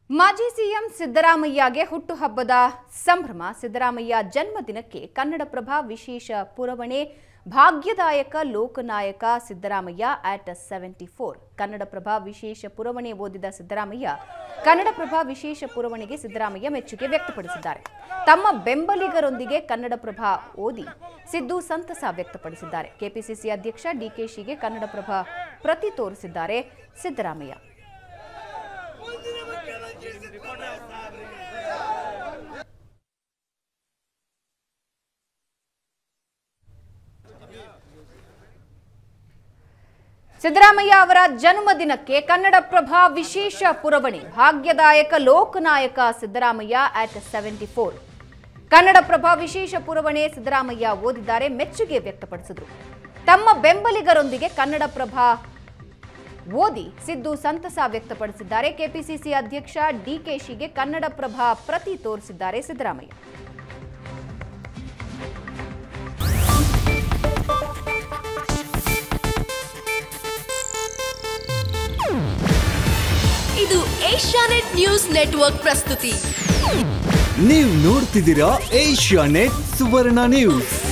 ಮಾಜಿ ಸಿಎಂ ಸಿದ್ದರಾಮಯ್ಯಗೆ ಹುಟ್ಟುಹಬ್ಬದ ಸಂಭ್ರಮ ಸಿದ್ದರಾಮಯ್ಯ ಜನ್ಮದಿನಕ್ಕೆ ಕನ್ನಡಪ್ರಭ ವಿಶೇಷ ಪುರವಣೆ ಭಾಗ್ಯದಾಯಕ ಲೋಕನಾಯಕ Siddaramaiah at seventy four Kannadaprabha ವಿಶೇಷ ಪುರವಣೆ ಓದಿದ ಸಿದ್ದರಾಮಯ್ಯ ಕನ್ನಡಪ್ರಭ ವಿಶೇಷ ಪುರವಣಿಗೆ ಸಿದ್ದರಾಮಯ್ಯ ಮೆಚ್ಚುಗೆ ವ್ಯಕ್ತಪಡಿಸಿದ್ದಾರೆ ತಮ್ಮ ಬೆಂಬಲಿಗರೊಂದಿಗೆ ಕನ್ನಡಪ್ರಭ ಓದಿ ಸಿದ್ದು ಸಂತಸ ವ್ಯಕ್ತಪಡಿಸಿದ್ದಾರೆ ಕೆಪಿಸಿಸಿ ಅಧ್ಯಕ್ಷ ಡಿಕೆಶಿಗೆ ಕನ್ನಡಪ್ರಭ ಪ್ರತಿ ತೋರಿಸಿದ್ದಾರೆ ಸಿದ್ದರಾಮಯ್ಯ ಸಿದ್ದರಾಮಯ್ಯ ಅವರ ಜನ್ಮದಿನಕ್ಕೆ ಕನ್ನಡಪ್ರಭ ವಿಶೇಷ ಪುರವಣಿ ಭಾಗ್ಯದಾಯಕ ಲೋಕನಾಯಕ Siddaramaiah at seventy four Kannadaprabha ವಿಶೇಷ ಪುರವಣೆ ಸಿದ್ದರಾಮಯ್ಯ ಓದಿದ್ದಾರೆ ಮೆಚ್ಚುಗೆ ವ್ಯಕ್ತಪಡಿಸಿದರು ತಮ್ಮ ಬೆಂಬಲಿಗರೊಂದಿಗೆ ಕನ್ನಡಪ್ರಭ ಓದಿ ಸಿದ್ದು ಸಂತಸ ವ್ಯಕ್ತಪಡಿಸಿದ್ದಾರೆ ಕೆಪಿಸಿಸಿ ಅಧ್ಯಕ್ಷ ಡಿಕೆಶಿಗೆ ಕನ್ನಡಪ್ರಭ ಪ್ರತಿ ತೋರಿಸಿದ್ದಾರೆ ಸಿದ್ದರಾಮಯ್ಯ ಇದು ಏಷ್ಯಾನೆಟ್ ನ್ಯೂಸ್ ನೆಟ್ವರ್ಕ್ ಪ್ರಸ್ತುತಿ ನೀವು ನೋಡ್ತಿದ್ದೀರಾ ಏಷ್ಯಾ ನೆಟ್ ಸುವರ್ಣ ನ್ಯೂಸ್